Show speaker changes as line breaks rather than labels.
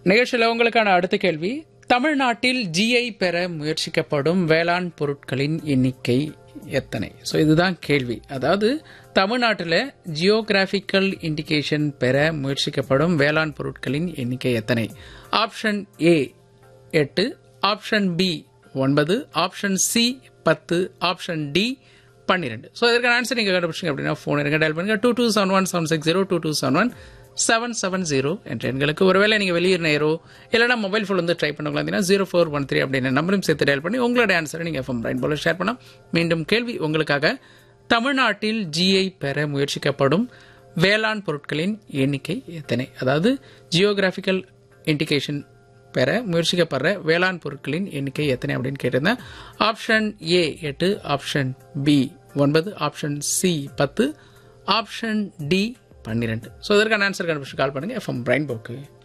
நிகழ்ச்சியில் உங்களுக்கான அடுத்த கேள்வி தமிழ்நாட்டில் ஜிஐ பெற முயற்சிக்கப்படும் வேளாண் பொருட்களின் எண்ணிக்கை எத்தனை ஸோ இதுதான் கேள்வி அதாவது தமிழ்நாட்டில் ஜியோகிராஃபிக்கல் இண்டிகேஷன் பெற முயற்சிக்கப்படும் வேளாண் பொருட்களின் எண்ணிக்கை எத்தனை ஆப்ஷன் ஏ எட்டு ஆப்ஷன் பி ஒன்பது ஆப்ஷன் சி பத்து ஆப்ஷன் டி பன்னிரெண்டு ஸோ இதற்கான ஆன்சர் நீங்கள் கண்டுபிடிச்சிங்க அப்படின்னா ஃபோன் இருங்க டயல் பண்ணுங்க two two seven one seven six zero two two seven one seven seven zero என்ற எண்களுக்கு ஒருவேளை நீங்கள் வெளியூர் நேரோ இல்லைனா மொபைல் ஃபோன் வந்து ட்ரை பண்ணலாம் இருந்தீங்கன்னா ஜீரோ ஃபோர் ஒன் த்ரீ அப்படின்னு நம்பரும் சேர்த்து டயல் பண்ணி உங்களோட ஆன்சரை நீங்கள் எஃப்எம் ரைன் போல ஷேர் பண்ணலாம் மீண்டும் கேள்வி உங்களுக்காக தமிழ்நாட்டில் ஜிஐ பெற முயற்சிக்கப்படும் வேளாண் பொருட்களின் எண்ணிக்கை எத்தனை அதாவது ஜியோகிராஃபிக்கல் இண்டிகேஷன் பெற முயற்சிக்கப்படுற வேளாண் பொருட்களின் எண்ணிக்கை எத்தனை அப்படின்னு கேட்டிருந்தேன் ஆப்ஷன் ஏ எட்டு ஆப்ஷன் பி ஒன்பது ஆப்ஷன் சி பத்து ஆப்ஷன் டி பன்னிரெண்டு ஸோ இதற்கான ஆன்சர் கண்டுபிடிச்சு கால் பண்ணுங்க எஃப்எம் பிரைன் போக்கு